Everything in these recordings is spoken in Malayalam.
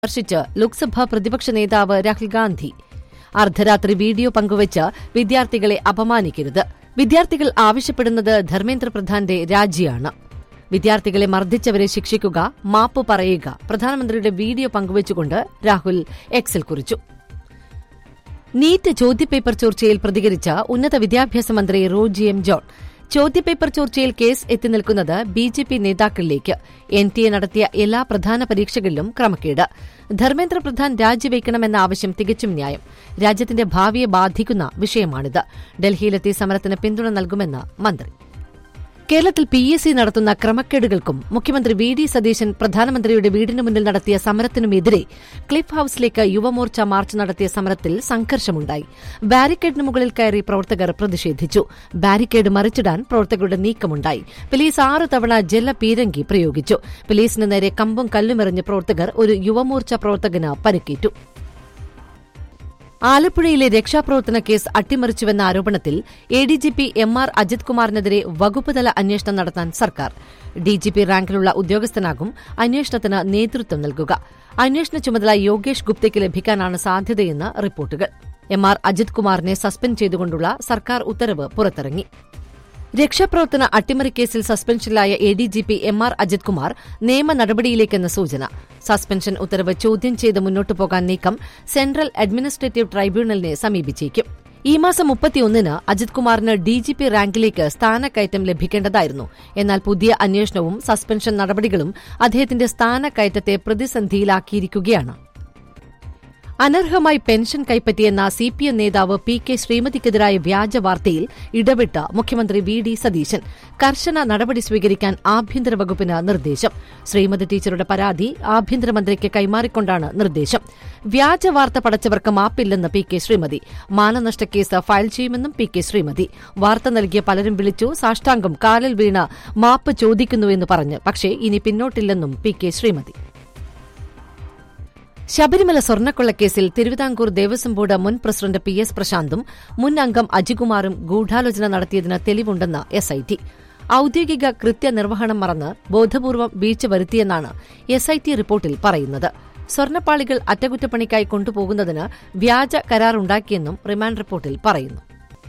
വിമർശിച്ച് ലോക്സഭാ പ്രതിപക്ഷ നേതാവ് രാഹുൽ ഗാന്ധി അർദ്ധരാത്രി വീഡിയോ പങ്കുവച്ച് വിദ്യാർത്ഥികളെ അപമാനിക്കരുത് വിദ്യാർത്ഥികൾ ആവശ്യപ്പെടുന്നത് ധർമ്മേന്ദ്ര പ്രധാന്റെ രാജിയാണ് വിദ്യാർത്ഥികളെ മർദ്ദിച്ചവരെ ശിക്ഷിക്കുക മാപ്പ് പറയുക പ്രധാനമന്ത്രിയുടെ വീഡിയോ പങ്കുവച്ചുകൊണ്ട് രാഹുൽ എക്സിൽ കുറിച്ചു നീറ്റ് ചോദ്യപേപ്പർ ചോർച്ചയിൽ പ്രതികരിച്ച ഉന്നത വിദ്യാഭ്യാസ മന്ത്രി റോജി എം ജോൺ ചോദ്യപേപ്പർ ചോർച്ചയിൽ കേസ് എത്തിനിൽക്കുന്നത് ബി ജെ പി നേതാക്കളിലേക്ക് എൻ ടി എ നടത്തിയ എല്ലാ പ്രധാന പരീക്ഷകളിലും ക്രമക്കേട് ധർമ്മേന്ദ്ര പ്രധാൻ രാജിവെക്കണമെന്ന ആവശ്യം തികച്ചും ന്യായം രാജ്യത്തിന്റെ ഭാവിയെ ബാധിക്കുന്ന വിഷയമാണിത് ഡൽഹിയിലെത്തി സമരത്തിന് പിന്തുണ നൽകുമെന്ന് മന്ത്രി കേരളത്തിൽ പി എസ് സി നടത്തുന്ന ക്രമക്കേടുകൾക്കും മുഖ്യമന്ത്രി വി ഡി സതീശൻ പ്രധാനമന്ത്രിയുടെ വീടിന് മുന്നിൽ നടത്തിയ സമരത്തിനുമെതിരെ ക്ലിഫ് ഹൌസിലേക്ക് യുവമോർച്ച മാർച്ച് നടത്തിയ സമരത്തിൽ സംഘർഷമുണ്ടായി ബാരിക്കേഡിന് മുകളിൽ കയറി പ്രവർത്തകർ പ്രതിഷേധിച്ചു ബാരിക്കേഡ് മറിച്ചിടാൻ പ്രവർത്തകരുടെ നീക്കമുണ്ടായി പോലീസ് ആറ് തവണ ജലപീരങ്കി പ്രയോഗിച്ചു പോലീസിന് നേരെ കമ്പും കല്ലുമെറിഞ്ഞ് പ്രവർത്തകർ ഒരു യുവമോർച്ച പ്രവർത്തകന് പരിക്കേറ്റു ആലപ്പുഴയിലെ രക്ഷാപ്രവർത്തന കേസ് അട്ടിമറിച്ചുവെന്ന ആരോപണത്തിൽ A D G P M R Ajith കുമാറിനെതിരെ വകുപ്പുതല അന്വേഷണം നടത്താൻ സർക്കാർ ഡിജിപി റാങ്കിലുള്ള ഉദ്യോഗസ്ഥനാകും അന്വേഷണത്തിന് നേതൃത്വം നൽകുക അന്വേഷണ ചുമതല യോഗേഷ് ഗുപ്തയ്ക്ക് ലഭിക്കാനാണ് സാധ്യതയെന്ന് റിപ്പോർട്ടുകൾ എം ആർ അജിത് കുമാറിനെ സസ്പെൻഡ് ചെയ്തുകൊണ്ടുള്ള സർക്കാർ ഉത്തരവ് പുറത്തിറങ്ങി രക്ഷാപ്രവർത്തന അട്ടിമറിക്കേസിൽ സസ്പെൻഷനിലായ A D G P M R Ajith Kumar നിയമ നടപടിയിലേക്കെന്ന സൂചന സസ്പെൻഷൻ ഉത്തരവ് ചോദ്യം ചെയ്ത് മുന്നോട്ടു പോകാൻ നീക്കം സെൻട്രൽ അഡ്മിനിസ്ട്രേറ്റീവ് ട്രൈബ്യൂണലിനെ സമീപിച്ചേക്കും ഈ മാസം മുപ്പത്തിയൊന്നിന് അജിത് കുമാറിന് ഡിജിപി റാങ്കിലേക്ക് സ്ഥാനക്കയറ്റം ലഭിക്കേണ്ടതായിരുന്നു എന്നാൽ പുതിയ അന്വേഷണവും സസ്പെൻഷൻ നടപടികളും അദ്ദേഹത്തിന്റെ സ്ഥാനക്കയറ്റത്തെ പ്രതിസന്ധിയിലാക്കിയിരിക്കുകയാണ് അനർഹമായി പെൻഷൻ കൈപ്പറ്റിയെന്ന സി പി എം നേതാവ് പി കെ ശ്രീമതിക്കെതിരായ വ്യാജ വാർത്തയിൽ ഇടപെട്ട മുഖ്യമന്ത്രി വി ഡി സതീശൻ കർശന നടപടി സ്വീകരിക്കാൻ ആഭ്യന്തര വകുപ്പിന് നിർദ്ദേശം ശ്രീമതി ടീച്ചറുടെ പരാതി ആഭ്യന്തരമന്ത്രിക്ക് കൈമാറിക്കൊണ്ടാണ് നിർദ്ദേശം വ്യാജ വാർത്ത പടച്ചവർക്ക് മാപ്പില്ലെന്ന് പി കെ ശ്രീമതി മാനനഷ്ടക്കേസ് ഫയൽ ചെയ്യുമെന്നും പി കെ ശ്രീമതി വാർത്ത നൽകിയ പലരും വിളിച്ചു സാഷ്ടാംഗം കാലിൽ വീണ് മാപ്പ് ചോദിക്കുന്നുവെന്ന് പറഞ്ഞ് പക്ഷേ ഇനി പിന്നോട്ടില്ലെന്നും പി കെ ശ്രീമതി ശബരിമല സ്വർണ്ണക്കൊള്ളക്കേസിൽ തിരുവിതാംകൂർ ദേവസ്വം ബോർഡ് മുൻ പ്രസിഡന്റ് പി എസ് പ്രശാന്തും മുൻ അംഗം അജികുമാറും ഗൂഢാലോചന നടത്തിയതിന് തെളിവുണ്ടെന്ന് എസ് ഐ ടി ഔദ്യോഗിക കൃത്യനിർവഹണം മറന്ന് ബോധപൂർവം വീഴ്ച വരുത്തിയെന്നാണ് എസ് ഐ ടി റിപ്പോർട്ടിൽ പറയുന്നത് സ്വർണ്ണപ്പാളികൾ അറ്റകുറ്റപ്പണിക്കായി കൊണ്ടുപോകുന്നതിന് വ്യാജ കരാറുണ്ടാക്കിയെന്നും റിമാൻഡ് റിപ്പോർട്ടിൽ പറയുന്നു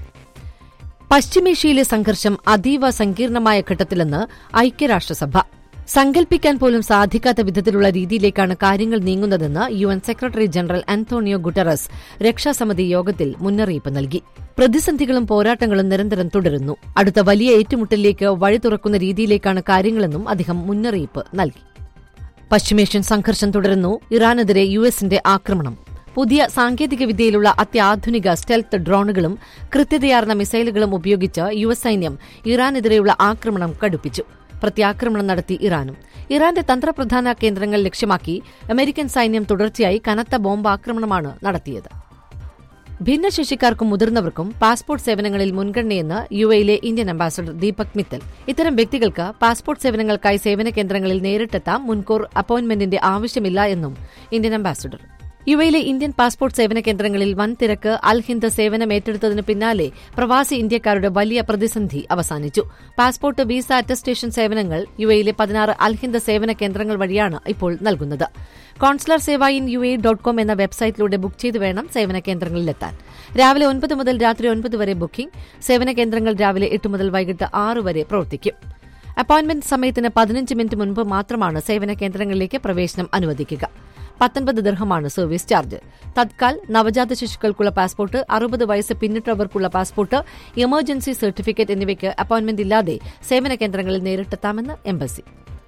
പശ്ചിമേഷ്യയിലെ സംഘർഷം അതീവ സങ്കീർണമായ ഘട്ടത്തിലെന്ന് ഐക്യരാഷ്ട്രസഭ സങ്കൽപ്പിക്കാൻ പോലും സാധിക്കാത്ത വിധത്തിലുള്ള രീതിയിലേക്കാണ് കാര്യങ്ങൾ നീങ്ങുന്നതെന്ന് U N secretary general Antonio Guterres രക്ഷാസമിതി യോഗത്തിൽ മുന്നറിയിപ്പ് നൽകി പ്രതിസന്ധികളും പോരാട്ടങ്ങളും നിരന്തരം തുടരുന്നു അടുത്ത വലിയ ഏറ്റുമുട്ടലിലേക്ക് വഴി തുറക്കുന്ന രീതിയിലേക്കാണ് കാര്യങ്ങളെന്നും അദ്ദേഹം മുന്നറിയിപ്പ് നൽകി പശ്ചിമേഷ്യൻ സംഘർഷം തുടരുന്നു ഇറാനെതിരെ യു എസിന്റെ ആക്രമണം പുതിയ സാങ്കേതികവിദ്യയിലുള്ള അത്യാധുനിക സ്റ്റെൽത്ത് ഡ്രോണുകളും കൃത്യതയാർന്ന മിസൈലുകളും ഉപയോഗിച്ച് യു എസ് സൈന്യം ഇറാനെതിരെയുള്ള ആക്രമണം കടുപ്പിച്ചു പ്രത്യാക്രമണം നടത്തി ഇറാനും ഇറാന്റെ തന്ത്രപ്രധാന കേന്ദ്രങ്ങൾ ലക്ഷ്യമാക്കി അമേരിക്കൻ സൈന്യം തുടർച്ചയായി കനത്ത ബോംബാക്രമണമാണ് നടത്തിയത് ഭിന്നശേഷിക്കാർക്കും മുതിർന്നവർക്കും പാസ്പോർട്ട് സേവനങ്ങളിൽ മുൻഗണനയെന്ന് യു എയിലെ ഇന്ത്യൻ അംബാസഡർ ദീപക് മിത്തൽ ഇത്തരം വ്യക്തികൾക്ക് പാസ്പോർട്ട് സേവനങ്ങൾക്കായി സേവന കേന്ദ്രങ്ങളിൽ നേരിട്ടെത്താം മുൻകൂർ അപ്പോയിന്റ്മെന്റിന്റെ ആവശ്യമില്ല എന്നും ഇന്ത്യൻ അംബാസഡർ യു എയിലെ ഇന്ത്യൻ പാസ്പോർട്ട് സേവന കേന്ദ്രങ്ങളിൽ വൻ തിരക്ക് അൽ ഹിന്ദ് സേവനം ഏറ്റെടുത്തതിന് പിന്നാലെ പ്രവാസി ഇന്ത്യക്കാരുടെ വലിയ പ്രതിസന്ധി അവസാനിച്ചു പാസ്പോർട്ട് വിസ അറ്റസ്റ്റേഷൻ സേവനങ്ങൾ യു എയിലെ പതിനാറ് അൽ ഹിന്ദ് സേവന കേന്ദ്രങ്ങൾ വഴിയാണ് ഇപ്പോൾ നൽകുന്നത് consular seva in U A dot com എന്ന വെബ്സൈറ്റിലൂടെ ബുക്ക് ചെയ്ത് വേണം സേവന കേന്ദ്രങ്ങളിലെത്താൻ രാവിലെ ഒൻപത് മുതൽ രാത്രി ഒൻപത് വരെ ബുക്കിംഗ് സേവന കേന്ദ്രങ്ങൾ രാവിലെ എട്ട് മുതൽ വൈകിട്ട് ആറ് വരെ പ്രവർത്തിക്കും അപ്പോയിന്റ്മെന്റ് സമയത്തിന് പതിനഞ്ച് മിനിറ്റ് മുൻപ് മാത്രമാണ് സേവന കേന്ദ്രങ്ങളിലേക്ക് പ്രവേശനം അനുവദിക്കുക പത്തൊൻപത് ദർഹമാണ് സർവീസ് ചാർജ് തത്കാൽ നവജാത ശിശുക്കൾക്കുള്ള പാസ്പോർട്ട് അറുപത് വയസ്സ് പിന്നിട്ടവർക്കുള്ള പാസ്പോർട്ട് എമർജൻസി സർട്ടിഫിക്കറ്റ് എന്നിവയ്ക്ക് അപ്പോയിന്റ്മെന്റ് ഇല്ലാതെ സേവന കേന്ദ്രങ്ങളിൽ നേരിട്ടെത്താമെന്ന് embassy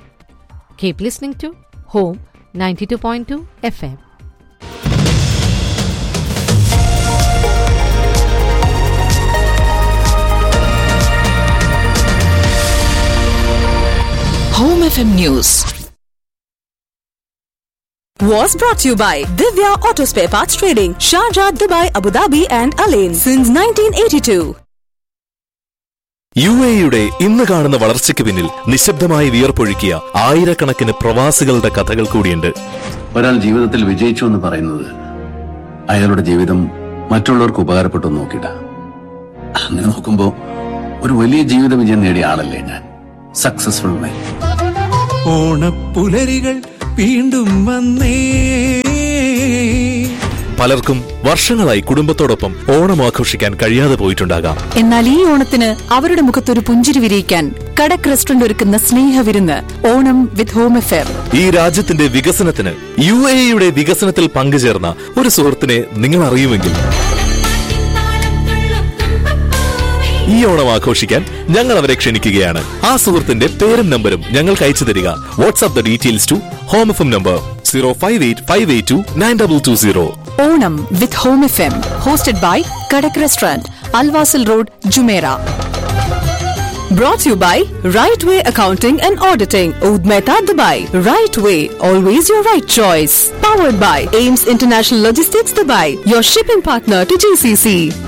keep listening to home ninety two point two F M Home FM News. Was brought to you by Divya Auto Spare Parts Trading, Sharjah, Dubai, Abu Dhabi, and Alain since 1982. U എയുടെ ഇന്ന് കാണുന്ന വളർച്ചയ്ക്ക് പിന്നിൽ നിശബ്ദമായി വിയർപ്പൊഴുക്കിയ ആയിരക്കണക്കിന് പ്രവാസികളുടെ കഥകൾ കൂടിയുണ്ട് ഒരാൾ ജീവിതത്തിൽ വിജയിച്ചു എന്ന് പറയുന്നത് അയാളുടെ ജീവിതം മറ്റുള്ളവർക്ക് ഉപകാരപ്പെട്ടു എന്ന് നോക്കിയിട്ട അങ്ങനെ നോക്കുമ്പോ ഒരു വലിയ ജീവിത വിജയം നേടിയ ആളല്ലേ ഞാൻ സക്സസ്ഫുൾ മാൻ ഓണപ്പുലരികൾ വീണ്ടും വന്നേ പലർക്കും വർഷങ്ങളായി കുടുംബത്തോടൊപ്പം ഓണം ആഘോഷിക്കാൻ കഴിയാതെ പോയിട്ടുണ്ടാകാം എന്നാൽ ഈ ഓണത്തിന് അവരുടെ മുഖത്തൊരു പുഞ്ചിരി വിരിയിക്കാൻ കടക് റെസ്റ്റോറന്റ് ഒരുക്കുന്ന സ്നേഹവിരുന്ന് ഓണം വിത്ത് ഹോം എഫെയർ ഈ രാജ്യത്തിന്റെ വികസനത്തിന് യു എ ഇയുടെ വികസനത്തിൽ പങ്കുചേർന്ന ഒരു സുഹൃത്തിനെ നിങ്ങൾ അറിയുമെങ്കിൽ ഈ ഓണം ആഘോഷിക്കാൻ ഞങ്ങൾ അവരെ ക്ഷണിക്കുകയാണ് ആ സുഹൃത്തിന്റെ പേരും നമ്പരും ഞങ്ങൾക്ക് അയച്ചു തരിക WhatsApp the details to home F M number zero five eight five eight two nine double two zero Onam with home F M hosted by Kadak restaurant Al Wasl road Jumeirah Brought to you by Right Way Accounting and Auditing, Oud Mehta, Dubai. Right Way, always your right choice. Powered by Ames International Logistics, Dubai, your shipping partner to GCC.